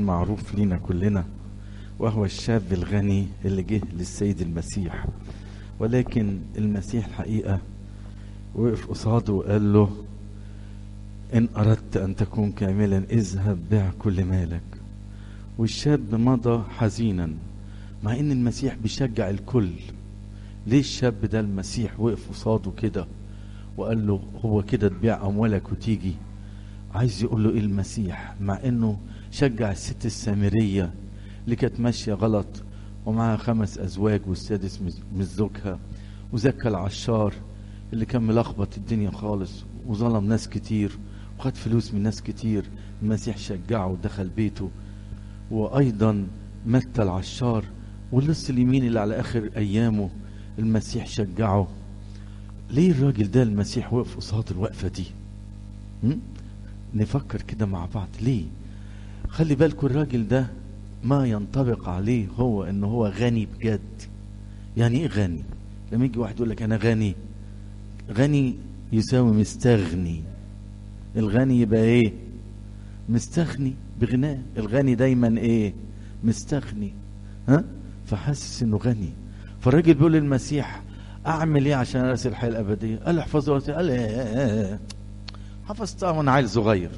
معروف لينا كلنا وهو الشاب الغني اللي جه للسيد المسيح ولكن المسيح الحقيقة وقف قصاده وقال له إن أردت أن تكون كاملا اذهب بيع كل مالك والشاب مضى حزينا مع إن المسيح بيشجع الكل ليه الشاب ده المسيح وقف قصاده كده وقال له هو كده تبيع أموالك وتيجي عايز يقول له إيه المسيح مع إنه شجع الست السامرية اللي كانت ماشية غلط ومعها خمس أزواج والسادس مش زوجها وزكى العشار اللي كان ملخبط الدنيا خالص وظلم ناس كتير وخد فلوس من ناس كتير المسيح شجعه ودخل بيته وأيضا متى العشار واللص اليمين اللي على آخر أيامه المسيح شجعه ليه الراجل ده المسيح وقف قصاد الوقفة دي م? نفكر كده مع بعض ليه خلي بالكم الراجل ده ما ينطبق عليه هو ان هو غني بجد يعني ايه غني لما يجي واحد يقول لك انا غني غني يساوي مستغني الغني يبقى ايه مستغني بغناه الغني دايما ايه مستغني ها فحاسس انه غني فالراجل بيقول للمسيح اعمل ايه عشان ارث الحياه الابديه قال احفظ قال ايه حفظتها وانا عيل صغير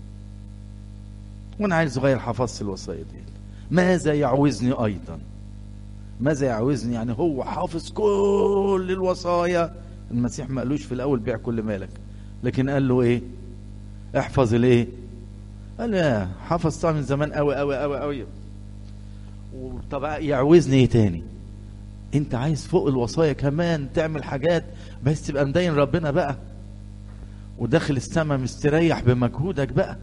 وانا عيل صغير حفظت الوصايا دي ماذا يعوزني ايضا ماذا يعوزني يعني هو حافظ كل الوصايا المسيح ما قالوش في الاول بيع كل مالك لكن قال له ايه احفظ الايه قال لا حفظتها من زمان قوي قوي قوي قوي طب يعوزني ايه تاني انت عايز فوق الوصايا كمان تعمل حاجات بس تبقى مدين ربنا بقى وداخل السماء مستريح بمجهودك بقى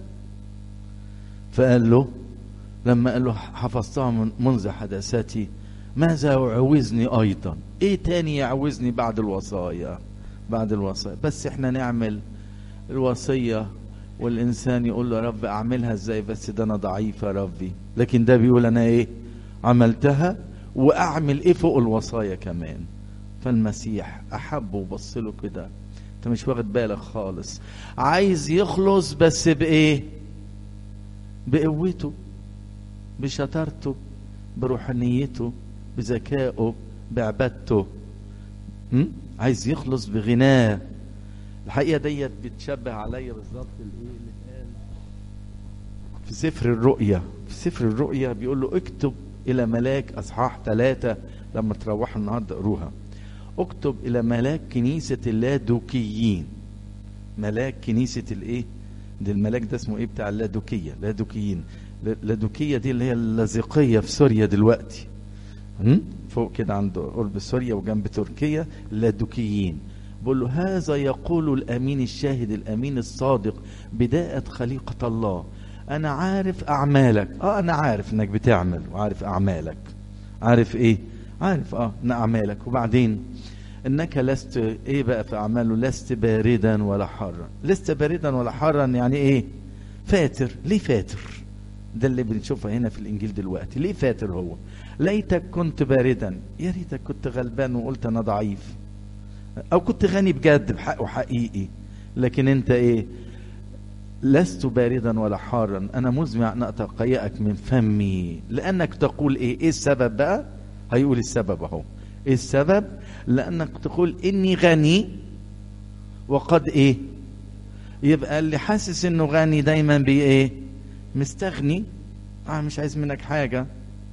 فقال له لما قال له حفظتها من منذ حدثاتي ماذا يعوزني ايضا ايه تاني يعوزني بعد الوصايا بعد الوصايا بس احنا نعمل الوصية والانسان يقول له يا رب اعملها ازاي بس ده انا ضعيف يا ربي لكن ده بيقول انا ايه عملتها واعمل ايه فوق الوصايا كمان فالمسيح احبه وبص له كده انت مش واخد بالك خالص عايز يخلص بس بايه بقوته بشطارته بروحانيته بذكائه بعبادته عايز يخلص بغناه الحقيقه ديت بتشبه عليا بالظبط الايه اللي اتقال في سفر الرؤيا في سفر الرؤيا بيقول له اكتب الى ملاك اصحاح ثلاثة لما تروحوا النهارده اقروها اكتب الى ملاك كنيسة اللادوكيين ملاك كنيسة الايه ده الملاك ده اسمه ايه بتاع اللادوكية لادوكيين لادوكية دي اللي هي اللاذقية في سوريا دلوقتي فوق كده عند قرب سوريا وجنب تركيا اللادوكيين بقول له هذا يقول الامين الشاهد الامين الصادق بداءة خليقة الله انا عارف اعمالك اه انا عارف انك بتعمل وعارف اعمالك عارف ايه عارف اه ان اعمالك وبعدين انك لست ايه بقى في اعماله لست باردا ولا حارا لست باردا ولا حارا يعني ايه فاتر ليه فاتر ده اللي بنشوفه هنا في الانجيل دلوقتي ليه فاتر هو ليتك كنت باردا يا ريتك كنت غلبان وقلت انا ضعيف او كنت غني بجد بحقه حقيقي لكن انت ايه لست باردا ولا حارا انا مزمع ان اتقيأك من فمي لانك تقول ايه ايه السبب بقى هيقول السبب اهو ايه السبب لانك تقول اني غني وقد ايه يبقى اللي حاسس انه غني دايما بي ايه مستغني اه مش عايز منك حاجه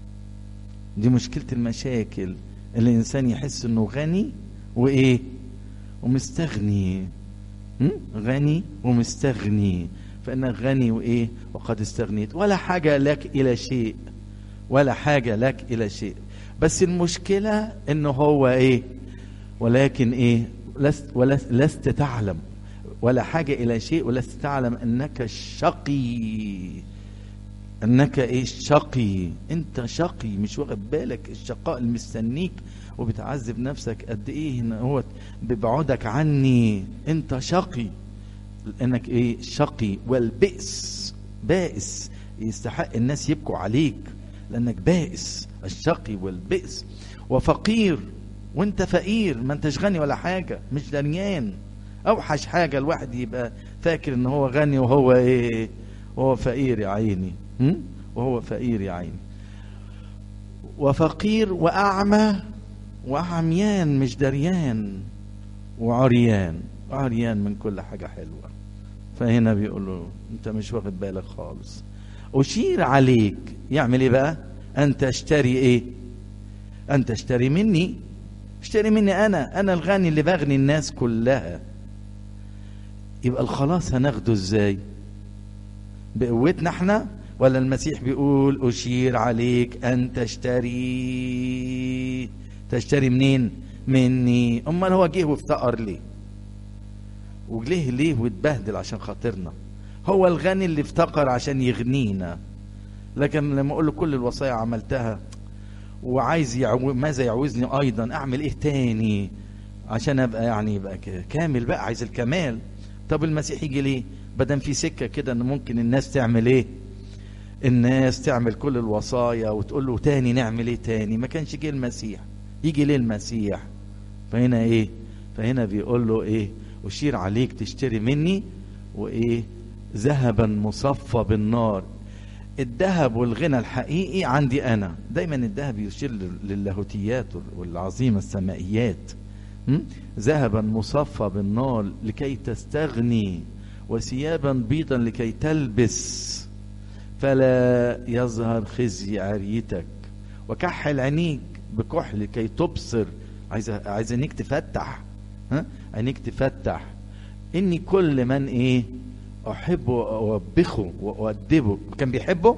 دي مشكله المشاكل الانسان يحس انه غني وايه ومستغني غني ومستغني فانك غني وايه وقد استغنيت ولا حاجه لك الى شيء ولا حاجه لك الى شيء بس المشكله انه هو ايه ولكن ايه لست ولست لست تعلم ولا حاجه الى شيء ولست تعلم انك شقي انك ايه شقي انت شقي مش واخد بالك الشقاء اللي مستنيك وبتعذب نفسك قد ايه هنا هو ببعدك عني انت شقي انك ايه شقي والبئس بائس يستحق الناس يبكوا عليك لانك بائس الشقي والبئس وفقير وانت فقير ما انتش غني ولا حاجه مش دريان اوحش حاجه الواحد يبقى فاكر ان هو غني وهو ايه وهو فقير يا عيني وهو فقير يا عيني وفقير واعمى وعميان مش دريان وعريان عريان من كل حاجه حلوه فهنا بيقول له انت مش واخد بالك خالص اشير عليك يعمل ايه بقى ان تشتري ايه ان تشتري مني اشتري مني انا انا الغني اللي بغني الناس كلها يبقى الخلاص هناخده ازاي بقوتنا احنا ولا المسيح بيقول اشير عليك ان تشتري تشتري منين مني امال هو جه وافتقر ليه وجليه ليه واتبهدل عشان خاطرنا هو الغني اللي افتقر عشان يغنينا لكن لما اقول له كل الوصايا عملتها وعايز يعو... ماذا يعوزني ايضا اعمل ايه تاني عشان ابقى يعني يبقى كامل بقى عايز الكمال طب المسيح يجي ليه بدل في سكه كده ان ممكن الناس تعمل ايه الناس تعمل كل الوصايا وتقول له تاني نعمل ايه تاني ما كانش جه المسيح يجي ليه المسيح فهنا ايه فهنا بيقول له ايه اشير عليك تشتري مني وايه ذهبا مصفى بالنار الذهب والغنى الحقيقي عندي انا دايما الذهب يشير للاهوتيات والعظيمه السمائيات ذهبا مصفى بالنار لكي تستغني وثيابا بيضا لكي تلبس فلا يظهر خزي عريتك وكحل عينيك بكحل لكي تبصر عايز عايز عينيك تفتح ها عينيك تفتح اني كل من ايه احبه واوبخه وادبه كان بيحبه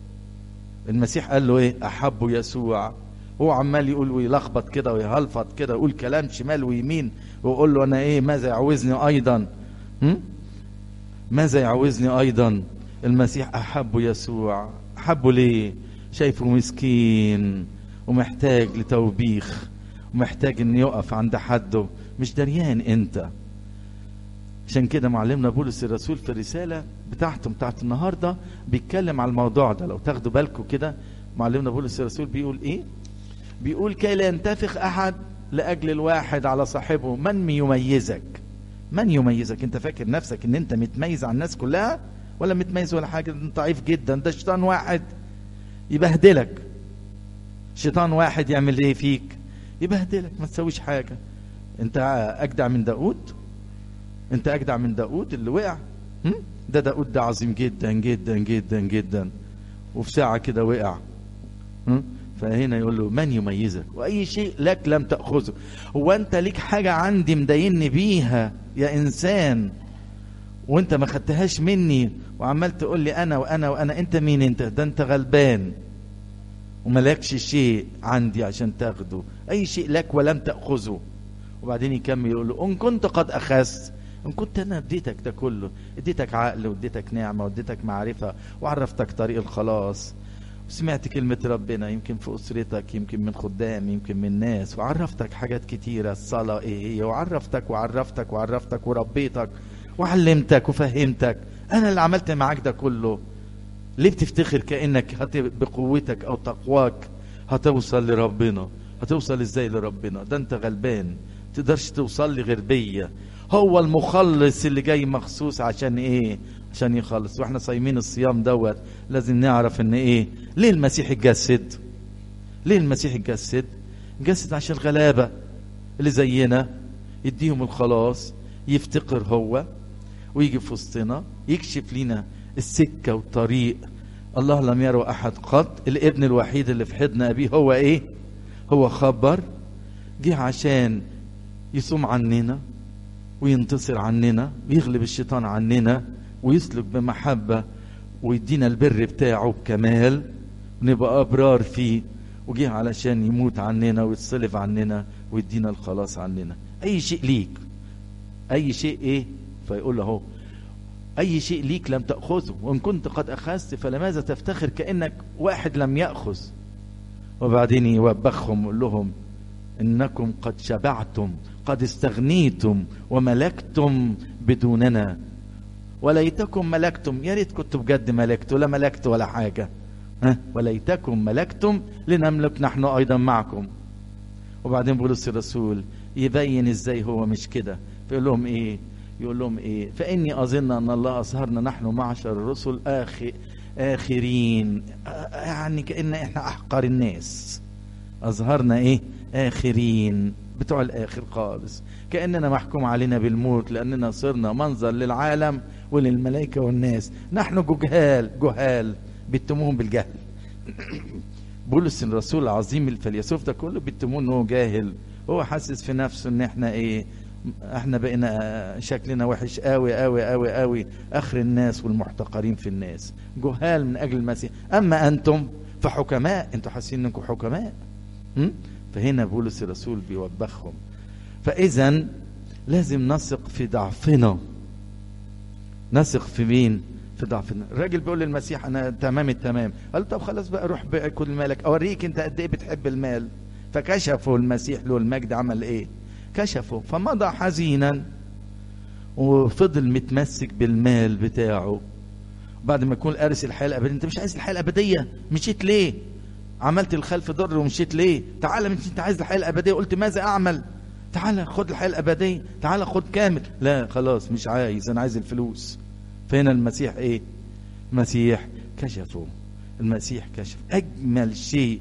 المسيح قال له ايه احبه يسوع هو عمال يقول ويلخبط كده ويهلفط كده ويقول كلام شمال ويمين ويقول له انا ايه ماذا يعوزني ايضا هم؟ ماذا يعوزني ايضا المسيح احبه يسوع احبه ليه شايفه مسكين ومحتاج لتوبيخ ومحتاج ان يقف عند حده مش دريان انت عشان كده معلمنا بولس الرسول في الرسالة بتاعته بتاعت النهاردة بيتكلم على الموضوع ده لو تاخدوا بالكم كده معلمنا بولس الرسول بيقول ايه بيقول كي لا ينتفخ احد لاجل الواحد على صاحبه من يميزك من يميزك انت فاكر نفسك ان انت متميز عن الناس كلها ولا متميز ولا حاجة انت ضعيف جدا ده شيطان واحد يبهدلك شيطان واحد يعمل ايه فيك يبهدلك ما تسويش حاجة انت اجدع من داود انت اجدع من داود اللي وقع ده داود ده عظيم جدا جدا جدا جدا وفي ساعة كده وقع فهنا يقول له من يميزك واي شيء لك لم تأخذه هو انت ليك حاجة عندي مديني بيها يا انسان وانت ما خدتهاش مني وعمال تقول لي انا وانا وانا انت مين انت ده انت غلبان وملكش شيء عندي عشان تاخده اي شيء لك ولم تأخذه وبعدين يكمل يقول له ان كنت قد اخذت ان كنت انا اديتك ده كله اديتك عقل واديتك نعمه واديتك معرفه وعرفتك طريق الخلاص وسمعت كلمة ربنا يمكن في أسرتك يمكن من خدام يمكن من ناس وعرفتك حاجات كتيرة الصلاة إيه هي وعرفتك وعرفتك وعرفتك وربيتك وعلمتك وفهمتك أنا اللي عملت معاك ده كله ليه بتفتخر كأنك هت... بقوتك أو تقواك هتوصل لربنا هتوصل إزاي لربنا ده أنت غلبان تقدرش توصل لي غير بيا هو المخلص اللي جاي مخصوص عشان ايه عشان يخلص واحنا صايمين الصيام دوت لازم نعرف ان ايه ليه المسيح اتجسد ليه المسيح اتجسد اتجسد عشان الغلابه اللي زينا يديهم الخلاص يفتقر هو ويجي في وسطنا يكشف لنا السكه والطريق الله لم يروا احد قط الابن الوحيد اللي في حضن ابيه هو ايه هو خبر جه عشان يصوم عننا وينتصر عننا ويغلب الشيطان عننا ويسلك بمحبة ويدينا البر بتاعه بكمال ونبقى أبرار فيه وجه علشان يموت عننا ويتصلب عننا ويدينا الخلاص عننا أي شيء ليك أي شيء إيه فيقول له أي شيء ليك لم تأخذه وإن كنت قد أخذت فلماذا تفتخر كأنك واحد لم يأخذ وبعدين يوبخهم يقول لهم إنكم قد شبعتم قد استغنيتم وملكتم بدوننا وليتكم ملكتم يا ريت كنتوا بجد ملكتوا لا ملكت ولا حاجه ها وليتكم ملكتم لنملك نحن ايضا معكم وبعدين بولس الرسول يبين ازاي هو مش كده فيقول لهم ايه يقول لهم ايه فاني اظن ان الله اظهرنا نحن معشر الرسل اخي اخرين يعني كأن احنا احقر الناس اظهرنا ايه اخرين بتوع الاخر خالص كاننا محكوم علينا بالموت لاننا صرنا منظر للعالم وللملائكه والناس نحن جهال جهال بيتموهم بالجهل بولس الرسول العظيم الفيلسوف ده كله بيتموه ان هو جاهل هو حاسس في نفسه ان احنا ايه احنا بقينا شكلنا وحش قوي قوي قوي قوي اخر الناس والمحتقرين في الناس جهال من اجل المسيح اما انتم فحكماء انتوا حاسين انكم حكماء م? فهنا بولس الرسول بيوبخهم فاذا لازم نثق في ضعفنا نثق في مين في ضعفنا الراجل بيقول للمسيح انا تمام التمام قال طب خلاص بقى روح بقى كل مالك اوريك انت قد ايه بتحب المال فكشفوا المسيح له المجد عمل ايه كشفه فمضى حزينا وفضل متمسك بالمال بتاعه بعد ما يكون قارس الحياه الابديه انت مش عايز الحياه الابديه مشيت ليه عملت الخلف ضر ومشيت ليه تعالى مش انت عايز الحياه الابديه قلت ماذا اعمل تعالى خد الحياه الابديه تعالى خد كامل لا خلاص مش عايز انا عايز الفلوس فهنا المسيح ايه المسيح كشفه المسيح كشف اجمل شيء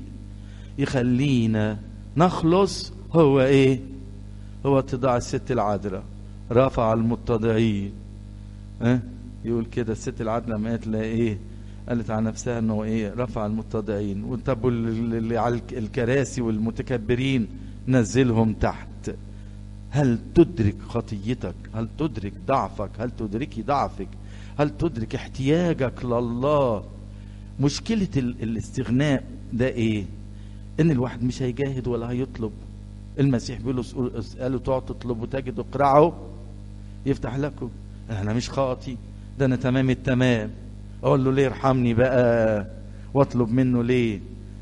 يخلينا نخلص هو ايه هو اتضاع الست العذراء رفع المتضعين أه؟ يقول كده الست العذراء لما قالت لها ايه قالت على نفسها انه ايه رفع المتضعين وطب اللي على الكراسي والمتكبرين نزلهم تحت هل تدرك خطيتك هل تدرك ضعفك هل تدركي ضعفك هل تدرك احتياجك لله مشكلة الاستغناء ده ايه ان الواحد مش هيجاهد ولا هيطلب المسيح بيقول له اسألوا تقعد تطلبوا تجدوا اقرعوا يفتح لكم انا مش خاطي ده انا تمام التمام اقول له ليه ارحمني بقى واطلب منه ليه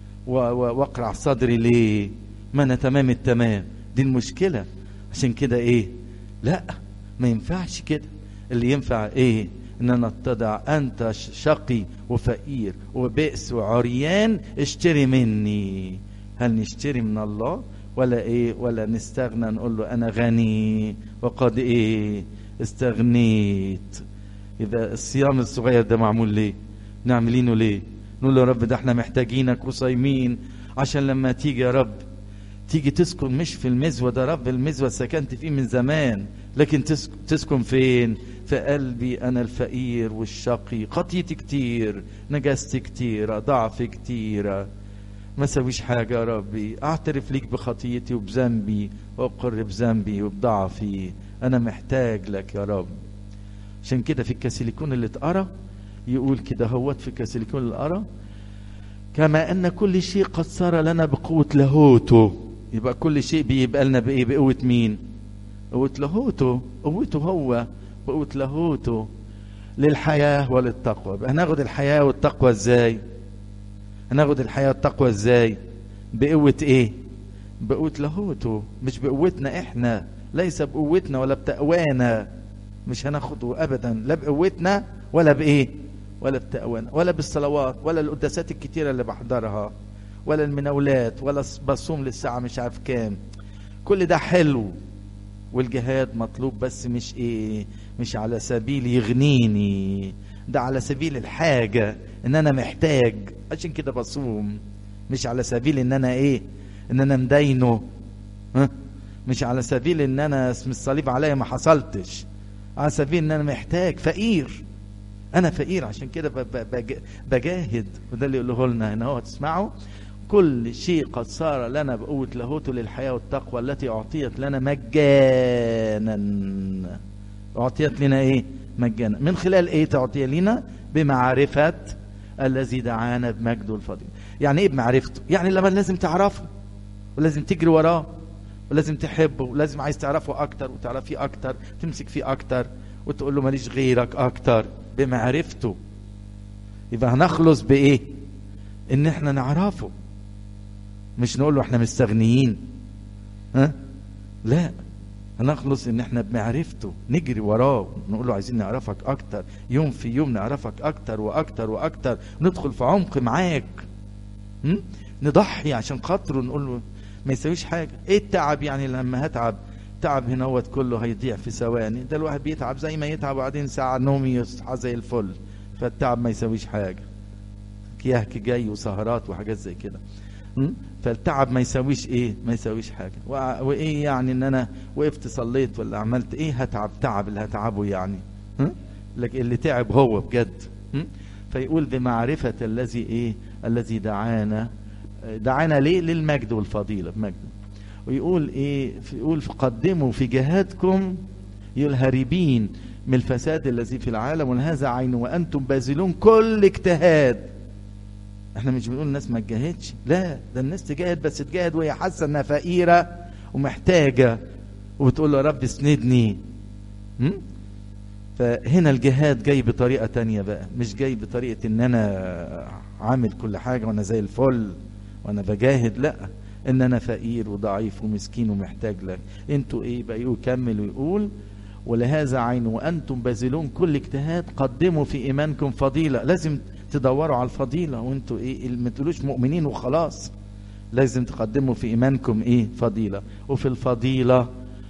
واقرع صدري ليه ما انا تمام التمام دي المشكله عشان كده ايه لا ما ينفعش كده اللي ينفع ايه ان انا اتضع انت شقي وفقير وبئس وعريان اشتري مني هل نشتري من الله ولا ايه ولا نستغنى نقول له انا غني وقد ايه استغنيت يبقى الصيام الصغير ده معمول ليه نعملينه ليه نقول له يا رب ده احنا محتاجينك وصايمين عشان لما تيجي يا رب تيجي تسكن مش في المزوة ده رب المزوة سكنت فيه من زمان لكن تسكن فين في قلبي أنا الفقير والشقي خطيتي كتير نجاستي كتيرة ضعفي كتيرة ما سويش حاجة يا ربي أعترف ليك بخطيتي وبذنبي وأقر بذنبي وبضعفي أنا محتاج لك يا رب عشان كده في الكاسيليكون اللي اتقرا يقول كده هوت في الكاسيليكون اللي اتقرا كما ان كل شيء قد صار لنا بقوه لاهوته يبقى كل شيء بيبقى لنا بايه بقوه مين قوه لاهوته قوته هو بقوه لاهوته للحياه وللتقوى هناخد الحياه والتقوى ازاي هناخد الحياه والتقوى ازاي بقوه ايه بقوه لاهوته مش بقوتنا احنا ليس بقوتنا ولا بتقوانا مش هناخده ابدا لا بقوتنا ولا بايه ولا بتقوانا ولا بالصلوات ولا القداسات الكتيره اللي بحضرها ولا المناولات ولا بصوم للساعه مش عارف كام كل ده حلو والجهاد مطلوب بس مش ايه مش على سبيل يغنيني ده على سبيل الحاجه ان انا محتاج عشان كده بصوم مش على سبيل ان انا ايه ان انا مدينه ها مش على سبيل ان انا اسم الصليب عليا ما حصلتش على سبيل ان انا محتاج فقير انا فقير عشان كده بجاهد وده اللي يقوله لنا هنا هو تسمعوا كل شيء قد صار لنا بقوة لاهوته للحياة والتقوى التي أعطيت لنا مجانا أعطيت لنا إيه مجانا من خلال إيه تعطي لنا بمعرفة الذي دعانا بمجده الفضيل يعني إيه بمعرفته يعني لما لازم تعرفه ولازم تجري وراه ولازم تحبه ولازم عايز تعرفه أكتر وتعرفيه أكتر تمسك فيه أكتر وتقول له ماليش غيرك أكتر بمعرفته يبقى هنخلص بإيه إن إحنا نعرفه مش نقول له إحنا مستغنيين ها لا هنخلص ان احنا بمعرفته نجري وراه نقول له عايزين نعرفك اكتر يوم في يوم نعرفك اكتر واكتر واكتر ندخل في عمق معاك م? نضحي عشان خاطره نقول له ما يسويش حاجه ايه التعب يعني لما هتعب تعب هنا هوت كله هيضيع في ثواني ده الواحد بيتعب زي ما يتعب وبعدين ساعه نوم يصحى زي الفل فالتعب ما يسويش حاجه كياك جاي وسهرات وحاجات زي كده م? فالتعب ما يساويش ايه ما يساويش حاجه وع- وايه يعني ان انا وقفت صليت ولا عملت ايه هتعب تعب اللي هتعبه يعني م? لكن اللي تعب هو بجد م? فيقول بمعرفه الذي ايه الذي دعانا دعانا ليه للمجد والفضيله بمجد ويقول ايه يقول قدموا في جهادكم يقول هاربين من الفساد الذي في العالم ولهذا عين وانتم باذلون كل اجتهاد احنا مش بنقول الناس ما تجاهدش لا ده الناس تجاهد بس تجاهد وهي حاسه انها فقيره ومحتاجه وبتقول له يا رب اسندني م? فهنا الجهاد جاي بطريقه تانية بقى مش جاي بطريقه ان انا عامل كل حاجه وانا زي الفل وانا بجاهد لا ان انا فقير وضعيف ومسكين ومحتاج لك انتوا ايه بقى يقول كمل ويقول ولهذا عين وانتم باذلون كل اجتهاد قدموا في ايمانكم فضيله لازم تدوروا على الفضيله وانتوا ايه ما تقولوش مؤمنين وخلاص لازم تقدموا في ايمانكم ايه فضيله وفي الفضيله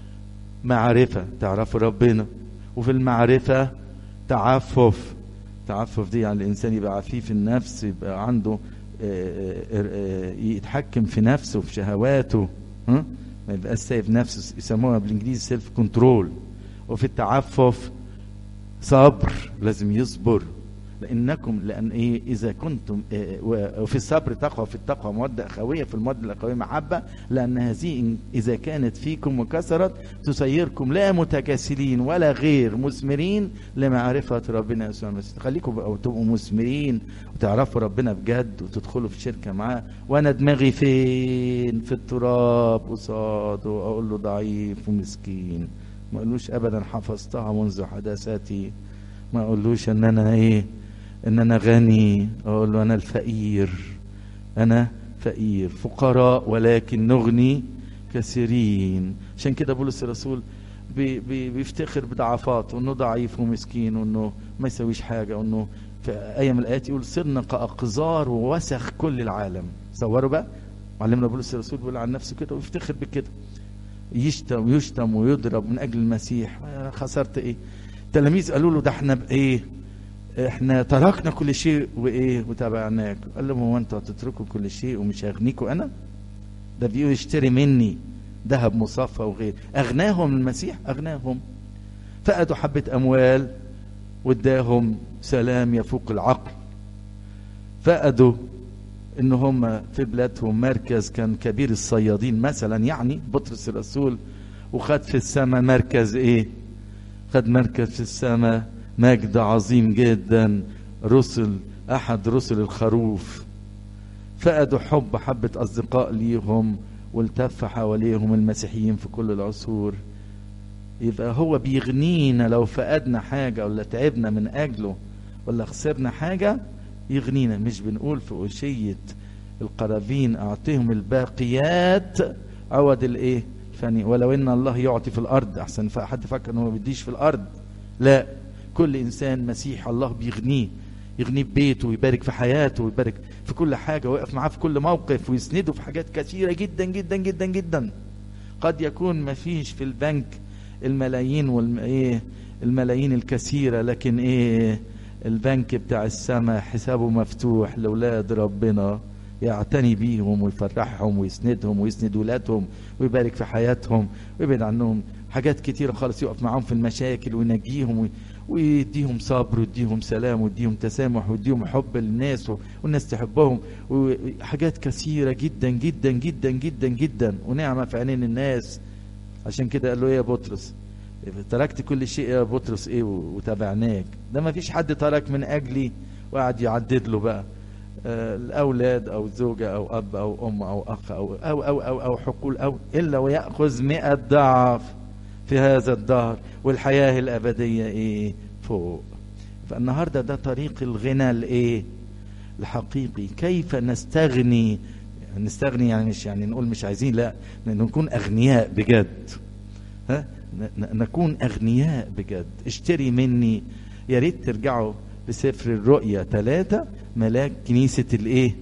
معرفه تعرفوا ربنا وفي المعرفه تعفف تعفف دي يعني الانسان يبقى عفيف النفس يبقى عنده آه، آه، آه، يتحكم في نفسه في شهواته ها؟ ما يبقاش سايب نفسه يسموها بالانجليزي سيلف كنترول وفي التعفف صبر لازم يصبر لانكم لان ايه اذا كنتم إيه وفي الصبر تقوى في التقوى موده اخويه في الموده الاخويه محبه لان هذه إن- اذا كانت فيكم وكثرت تسيركم لا متكاسلين ولا غير مثمرين لمعرفه ربنا يسوع المسيح خليكم بقى تبقوا مثمرين وتعرفوا ربنا بجد وتدخلوا في شركه معاه وانا دماغي فين في التراب قصاده اقول له ضعيف ومسكين ما اقولوش ابدا حفظتها منذ حداثتي ما اقولوش ان انا ايه ان انا غني اقول له انا الفقير انا فقير فقراء ولكن نغني كثيرين عشان كده بولس الرسول بي بي بيفتخر بضعفاته انه ضعيف ومسكين وانه ما يسويش حاجه وانه في ايه من الايات يقول صرنا كاقذار ووسخ كل العالم تصوروا بقى معلمنا بولس الرسول بيقول عن نفسه كده ويفتخر بكده يشتم ويشتم ويضرب من اجل المسيح أنا خسرت ايه التلاميذ قالوا له ده احنا بايه احنا تركنا كل شيء وايه وتابعناك قال لهم هو انتوا هتتركوا كل شيء ومش هغنيكوا انا ده بيقول اشتري مني ذهب مصفى وغير اغناهم المسيح اغناهم فقدوا حبه اموال واداهم سلام يفوق العقل فقدوا ان هم في بلادهم مركز كان كبير الصيادين مثلا يعني بطرس الرسول وخد في السماء مركز ايه خد مركز في السماء مجد عظيم جدا رسل احد رسل الخروف فقدوا حب حبة اصدقاء ليهم والتف حواليهم المسيحيين في كل العصور يبقى هو بيغنينا لو فقدنا حاجة ولا تعبنا من اجله ولا خسرنا حاجة يغنينا مش بنقول في أوشية القرابين أعطيهم الباقيات عوض الإيه فاني ولو إن الله يعطي في الأرض أحسن حد فكر إن هو ما بيديش في الأرض لا كل إنسان مسيح الله بيغنيه يغنيه ببيته ويبارك في حياته ويبارك في كل حاجة ويقف معاه في كل موقف ويسنده في حاجات كثيرة جدا جدا جدا جدا قد يكون ما فيش في البنك الملايين والم... إيه الملايين الكثيرة لكن إيه البنك بتاع السماء حسابه مفتوح لأولاد ربنا يعتني بيهم ويفرحهم ويسندهم ويسند ولادهم ويبارك في حياتهم ويبعد عنهم حاجات كتيرة خالص يقف معاهم في المشاكل وينجيهم وي... ويديهم صبر ويديهم سلام ويديهم تسامح ويديهم حب للناس والناس تحبهم وحاجات كثيرة جدا جدا جدا جدا جدا ونعمة في عينين الناس عشان كده قال له ايه يا بطرس تركت كل شيء يا بطرس ايه وتابعناك ده ما فيش حد ترك من اجلي وقعد يعدد له بقى آه الاولاد او زوجة او اب او ام او اخ او او او او, أو حقول او الا ويأخذ مئة ضعف في هذا الدهر والحياة الابدية ايه فوق فالنهاردة ده طريق الغنى الايه الحقيقي كيف نستغني نستغني يعني مش يعني نقول مش عايزين لا نكون اغنياء بجد ها نكون اغنياء بجد اشتري مني يا ريت ترجعوا لسفر الرؤيا ثلاثة ملاك كنيسة الايه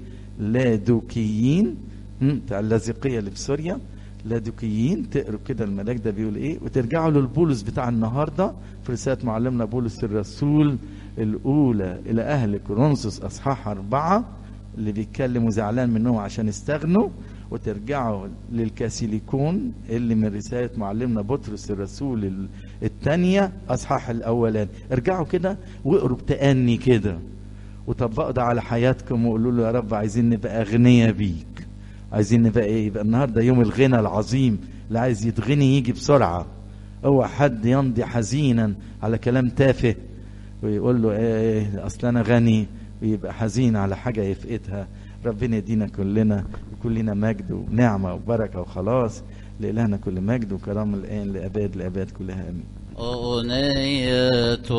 لادوكيين بتاع اللاذقية اللي في سوريا لادوكيين تقروا كده الملاك ده بيقول ايه وترجعوا للبولس بتاع النهارده في رسالة معلمنا بولس الرسول الأولى إلى أهل كورنثوس أصحاح أربعة اللي بيتكلم وزعلان منهم عشان استغنوا وترجعوا للكاسيليكون اللي من رسالة معلمنا بطرس الرسول ال- الثانية أصحاح الأولاني ارجعوا كده واقروا بتأني كده وطبقوا ده على حياتكم وقولوا له يا رب عايزين نبقى أغنياء بيك عايزين نبقى إيه يبقى النهاردة يوم الغنى العظيم اللي عايز يتغني يجي بسرعة اوعى حد يمضي حزينا على كلام تافه ويقول له ايه اصل انا غني ويبقى حزين على حاجه يفقدها ربنا يدينا كلنا يكون لنا مجد ونعمه وبركه وخلاص لإلهنا كل مجد وكرم الآن لأباد لأباد كلها آمين أغنية